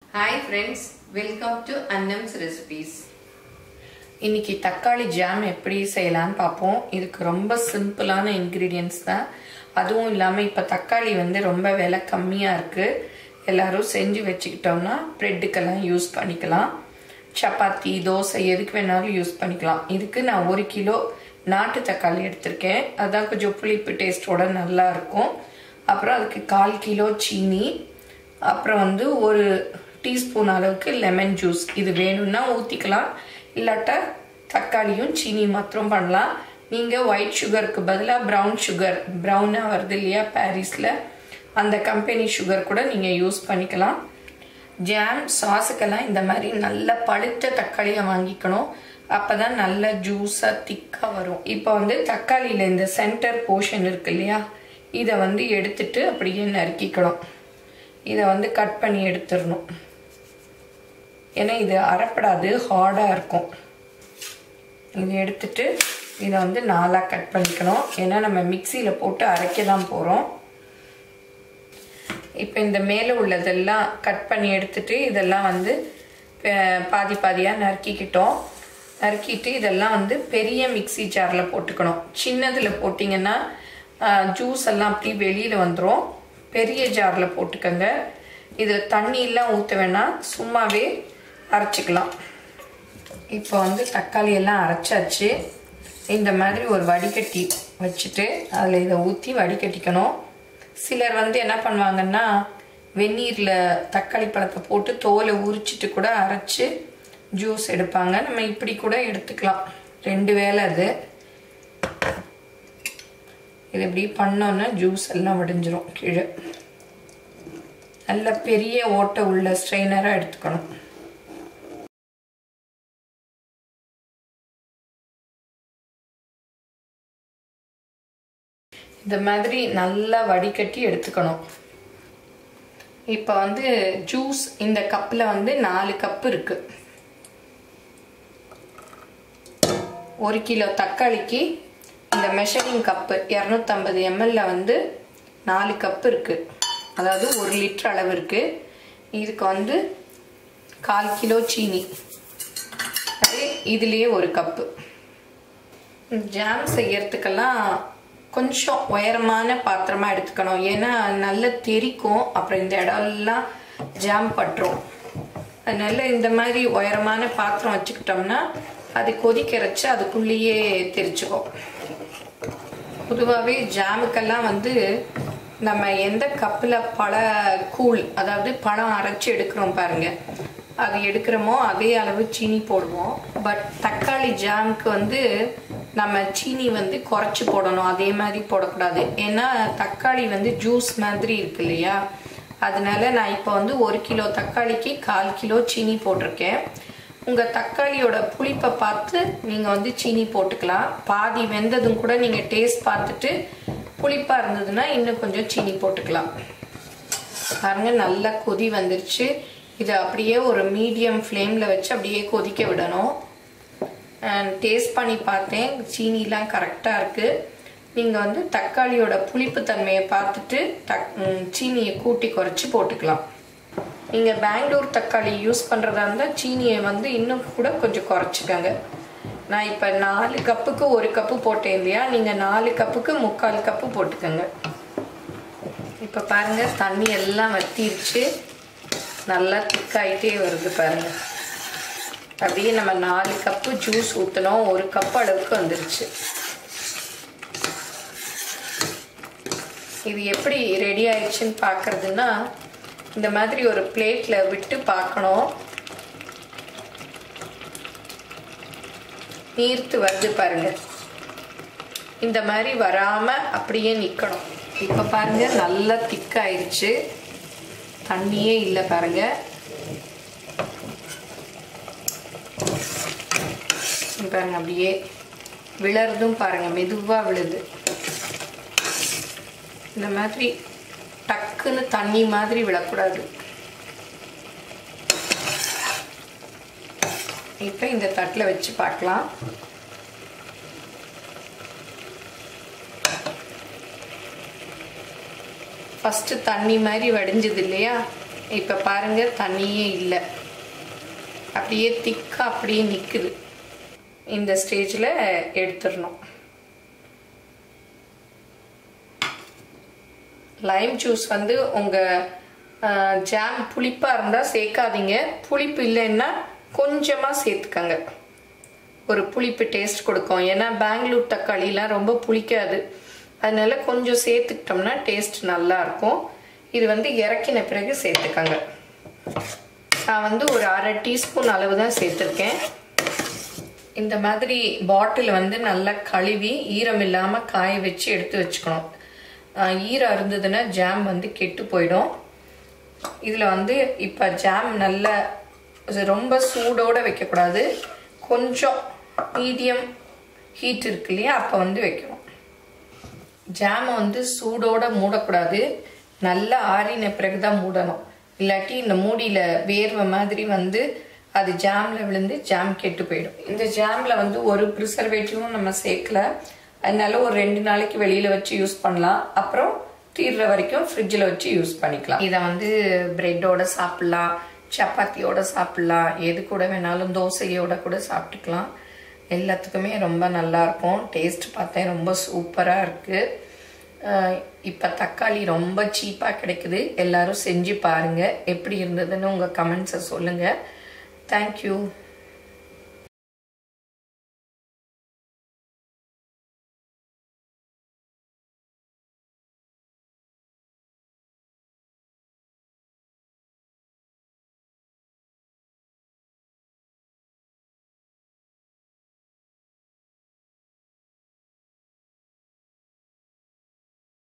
hi friends welcome to Annam's recipes இன்னைக்கு தக்காளி jam எப்படி செய்யலாம்னு பார்ப்போம் இதுக்கு ரொம்ப சிம்பிளான இன்க்ரீடியன்ஸ் தான் அதுவும் இல்லாமல் இப்போ தக்காளி வந்து ரொம்ப விலை கம்மியாக இருக்குது எல்லாரும் செஞ்சு வச்சுக்கிட்டோம்னா ப்ரெட்டுக்கெல்லாம் யூஸ் பண்ணிக்கலாம் சப்பாத்தி தோசை எதுக்கு வேணாலும் யூஸ் பண்ணிக்கலாம் இதுக்கு நான் ஒரு கிலோ நாட்டு தக்காளி எடுத்திருக்கேன் அதான் கொஞ்சம் புளிப்பு டேஸ்ட்டோட நல்லா இருக்கும் அப்புறம் அதுக்கு கால் கிலோ சீனி அப்புறம் வந்து ஒரு டீஸ்பூன் அளவுக்கு லெமன் ஜூஸ் இது வேணும்னா ஊற்றிக்கலாம் இல்லாட்டா தக்காளியும் சீனி மாத்திரம் பண்ணலாம் நீங்கள் ஒயிட் சுகருக்கு பதிலாக ப்ரௌன் சுகர் ப்ரௌனாக வருது இல்லையா பாரிஸில் அந்த கம்பெனி சுகர் கூட நீங்கள் யூஸ் பண்ணிக்கலாம் ஜாம் சாஸுக்கெல்லாம் இந்த மாதிரி நல்ல பழுத்த தக்காளியை வாங்கிக்கணும் அப்போ தான் நல்ல ஜூஸாக திக்காக வரும் இப்போ வந்து தக்காளியில் இந்த சென்டர் போர்ஷன் இருக்கு இல்லையா இதை வந்து எடுத்துட்டு அப்படியே நறுக்கிக்கணும் இதை வந்து கட் பண்ணி எடுத்துடணும் ஏன்னா இது அரைப்படாது ஹார்டாக இருக்கும் இதை எடுத்துட்டு இதை வந்து நாலாக கட் பண்ணிக்கணும் ஏன்னா நம்ம மிக்சியில் போட்டு அரைக்க தான் போகிறோம் இப்போ இந்த மேலே உள்ளதெல்லாம் கட் பண்ணி எடுத்துட்டு இதெல்லாம் வந்து பாதி பாதியாக நறுக்கிக்கிட்டோம் நறுக்கிட்டு இதெல்லாம் வந்து பெரிய மிக்சி ஜாரில் போட்டுக்கணும் சின்னதில் போட்டிங்கன்னா ஜூஸ் எல்லாம் அப்படி வெளியில் வந்துடும் பெரிய ஜாரில் போட்டுக்கோங்க இதில் தண்ணியெல்லாம் ஊற்ற வேணாம் சும்மாவே அரைச்சிக்கலாம் இப்போ வந்து தக்காளி எல்லாம் அரைச்சாச்சு இந்த மாதிரி ஒரு வடிகட்டி வச்சுட்டு அதில் இதை ஊற்றி வடிகட்டிக்கணும் சிலர் வந்து என்ன பண்ணுவாங்கன்னா வெந்நீரில் தக்காளி பழத்தை போட்டு தோலை உரிச்சிட்டு கூட அரைச்சி ஜூஸ் எடுப்பாங்க நம்ம இப்படி கூட எடுத்துக்கலாம் ரெண்டு வேலை அது இது இப்படி பண்ணோன்னா ஜூஸ் எல்லாம் வடிஞ்சிரும் கீழே நல்ல பெரிய ஓட்டை உள்ள ஸ்ட்ரெயினராக எடுத்துக்கணும் இந்த மாதிரி நல்லா வடிகட்டி எடுத்துக்கணும் இப்போ வந்து ஜூஸ் இந்த கப்பில் வந்து நாலு கப்பு இருக்கு ஒரு கிலோ தக்காளிக்கு இந்த மெஷரிங் கப்பு இரநூத்தம்பது எம்எல்ல வந்து நாலு கப்பு இருக்குது அதாவது ஒரு லிட்டர் அளவு இருக்குது இதுக்கு வந்து கால் கிலோ சீனி அதே இதுலேயே ஒரு கப்பு ஜாம் செய்யறதுக்கெல்லாம் கொஞ்சம் உயரமான பாத்திரமாக எடுத்துக்கணும் ஏன்னா நல்ல தெரிக்கும் அப்புறம் இந்த இடம்லாம் ஜாம் பட்டுரும் அதனால இந்த மாதிரி உயரமான பாத்திரம் வச்சுக்கிட்டோம்னா அது கொதிக்கிறச்சு அதுக்குள்ளேயே தெரிச்சுக்கும் பொதுவாகவே ஜாமுக்கெல்லாம் வந்து நம்ம எந்த கப்பில் பழ கூழ் அதாவது பழம் அரைச்சி எடுக்கிறோம் பாருங்க அது எடுக்கிறோமோ அதே அளவு சீனி போடுவோம் பட் தக்காளி ஜாமுக்கு வந்து நம்ம சீனி வந்து குறைச்சி போடணும் அதே மாதிரி போடக்கூடாது ஏன்னா தக்காளி வந்து ஜூஸ் மாதிரி இருக்கு இல்லையா அதனால நான் இப்போ வந்து ஒரு கிலோ தக்காளிக்கு கால் கிலோ சீனி போட்டிருக்கேன் உங்கள் தக்காளியோட புளிப்பை பார்த்து நீங்கள் வந்து சீனி போட்டுக்கலாம் பாதி வெந்ததும் கூட நீங்கள் டேஸ்ட் பார்த்துட்டு புளிப்பாக இருந்ததுன்னா இன்னும் கொஞ்சம் சீனி போட்டுக்கலாம் பாருங்க நல்லா கொதி வந்துருச்சு இதை அப்படியே ஒரு மீடியம் ஃப்ளேமில் வச்சு அப்படியே கொதிக்க விடணும் டேஸ்ட் பண்ணி பார்த்தேன் சீனிலாம் கரெக்டாக இருக்குது நீங்கள் வந்து தக்காளியோட புளிப்பு தன்மையை பார்த்துட்டு தக் சீனியை கூட்டி குறைச்சி போட்டுக்கலாம் நீங்கள் பெங்களூர் தக்காளி யூஸ் பண்ணுறதா இருந்தால் சீனியை வந்து இன்னும் கூட கொஞ்சம் குறைச்சிக்கோங்க நான் இப்போ நாலு கப்புக்கு ஒரு கப்பு போட்டேன் இல்லையா நீங்கள் நாலு கப்புக்கு முக்கால் கப்பு போட்டுக்கோங்க இப்போ பாருங்கள் தண்ணி எல்லாம் வத்திருச்சு நல்லா திக்காயிட்டே வருது பாருங்கள் அப்படியே நம்ம நாலு கப்பு ஜூஸ் ஊற்றினோம் ஒரு கப் அளவுக்கு வந்துருச்சு இது எப்படி ரெடி ஆயிடுச்சுன்னு பார்க்குறதுன்னா இந்த மாதிரி ஒரு பிளேட்டில் விட்டு பார்க்கணும் நீர்த்து வருது பாருங்க இந்த மாதிரி வராமல் அப்படியே நிற்கணும் இப்போ பாருங்க நல்லா திக்காயிருச்சு தண்ணியே இல்லை பாருங்க பாருங்க அப்படியே விழறதும் பாருங்க மெதுவாக விழுது இந்த மாதிரி டக்குன்னு தண்ணி மாதிரி விழக்கூடாது இப்போ இந்த தட்டில் வச்சு பார்க்கலாம் ஃபஸ்ட்டு தண்ணி மாதிரி வடிஞ்சது இல்லையா இப்போ பாருங்க தண்ணியே இல்லை அப்படியே திக்கா அப்படியே நிற்குது இந்த ஸ்டேஜில் எடுத்துடணும் லைம் ஜூஸ் வந்து உங்கள் ஜாம் புளிப்பாக இருந்தால் சேர்க்காதீங்க புளிப்பு இல்லைன்னா கொஞ்சமாக சேர்த்துக்கங்க ஒரு புளிப்பு டேஸ்ட் கொடுக்கும் ஏன்னா பெங்களூர் தக்காளிலாம் ரொம்ப புளிக்காது அதனால கொஞ்சம் சேர்த்துக்கிட்டோம்னா டேஸ்ட் நல்லா இருக்கும் இது வந்து இறக்கின பிறகு சேர்த்துக்கங்க நான் வந்து ஒரு அரை டீஸ்பூன் அளவு தான் சேர்த்துருக்கேன் இந்த மாதிரி பாட்டில் வந்து நல்லா கழுவி ஈரம் இல்லாமல் காய வச்சு எடுத்து வச்சுக்கணும் ஈரம் இருந்ததுன்னா ஜாம் வந்து கெட்டு போயிடும் இதில் வந்து இப்போ ஜாம் நல்லா ரொம்ப சூடோடு வைக்கக்கூடாது கொஞ்சம் மீடியம் ஹீட் இருக்கு இல்லையா அப்போ வந்து வைக்கணும் ஜாமை வந்து சூடோட மூடக்கூடாது நல்லா ஆறின பிறகு தான் மூடணும் இல்லாட்டி இந்த மூடியில் வேர்வை மாதிரி வந்து அது ஜாமில் விழுந்து ஜாம் கெட்டு போயிடும் இந்த ஜாமில் வந்து ஒரு ப்ரிசர்வேட்டிவும் நம்ம சேர்க்கல அதனால ஒரு ரெண்டு நாளைக்கு வெளியில் வச்சு யூஸ் பண்ணலாம் அப்புறம் தீர்ற வரைக்கும் ஃப்ரிட்ஜில் வச்சு யூஸ் பண்ணிக்கலாம் இதை வந்து பிரெட்டோட சாப்பிட்லாம் சப்பாத்தியோட சாப்பிட்லாம் எது கூட வேணாலும் தோசையோட கூட சாப்பிட்டுக்கலாம் எல்லாத்துக்குமே ரொம்ப நல்லா இருக்கும் டேஸ்ட் பார்த்தேன் ரொம்ப சூப்பராக இருக்குது இப்போ தக்காளி ரொம்ப சீப்பாக கிடைக்குது எல்லாரும் செஞ்சு பாருங்கள் எப்படி இருந்ததுன்னு உங்கள் கமெண்ட்ஸை சொல்லுங்கள் தேங்க்யூ